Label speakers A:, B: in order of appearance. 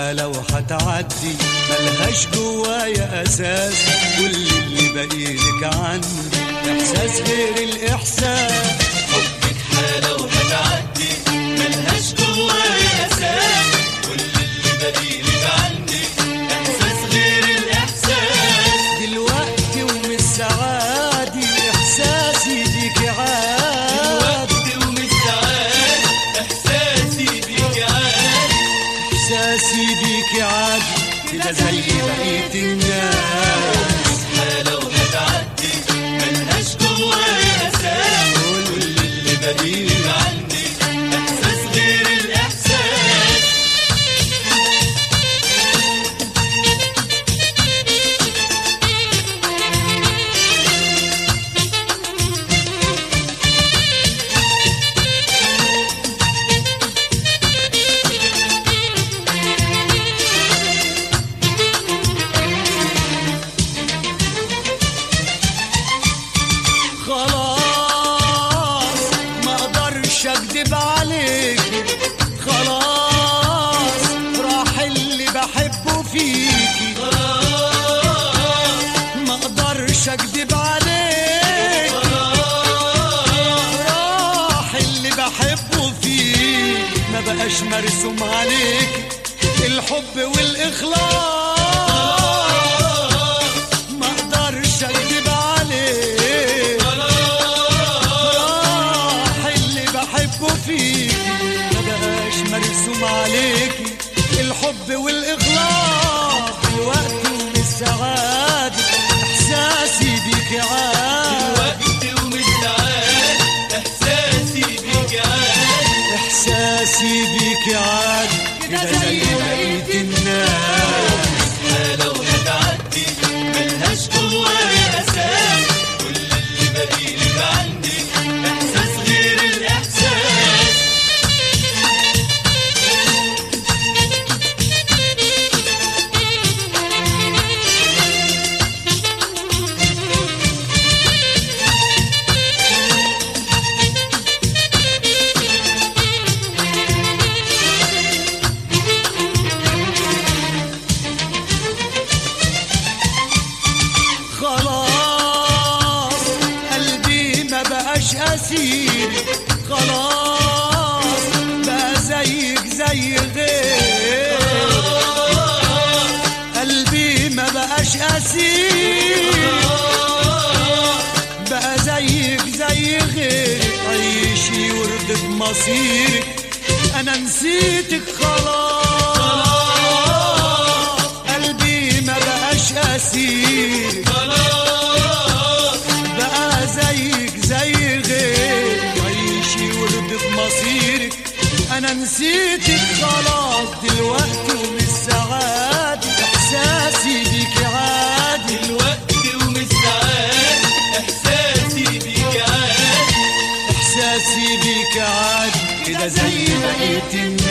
A: حالة وحتعدي ملهاش جوايا أساس كل اللي باقيلك عني إحساس غير الإحساس
B: حبك حالة وهتعدي ملهاش جوايا أساس كل اللي بديلك عني إحساس غير الإحساس
A: دلوقتي ومش سعادي إحساسي بيك عادي
B: وقت ومش سعاد إحساسي بيك عادي
A: إحساسي بيك عادي كده زي بقية الناس
B: حالة وهتعدي ملهاش جوايا أساس
A: كل اللي بديل
B: عني إحساس غير الإحساس
A: خلاص ما اقدرش اكدب عليك خلاص راح اللي بحبه فيكي ما اقدرش اكدب عليك راح اللي بحبه فيك ما بقاش مرسوم عليك الحب والاخلاص ما اقدرش اكدب عليك راح اللي بحبه فيك ما بقاش مرسوم عليكي الحب والاخلاص الوقت والسعادة احساسي بيك عادي
B: وقت ومش سعاد إحساسي بيك عادي
A: احساسي بيك عادي كده زي بقية الناس
B: حالة وهتعدي ملهاش جوايا أساس كل اللي بديلك عني إحساس غير الإحساس
A: خلاص قلبي ما بقاش اسير خلاص بقى زيك زي غير قلبي ما بقاش اسير بقى زيك زي غير عيشي ورد بمصيرك انا نسيتك خلاص قلبي ما بقاش اسير بقى زيك زي غير عيشي ورد بمصيرك انا نسيتك خلاص دلوقتي ومش سعادة احساسي بيك عادي
B: الوقت ومش سعاد إحساسي بيك عادي
A: احساسي بيك عادي كده زي بقية الناس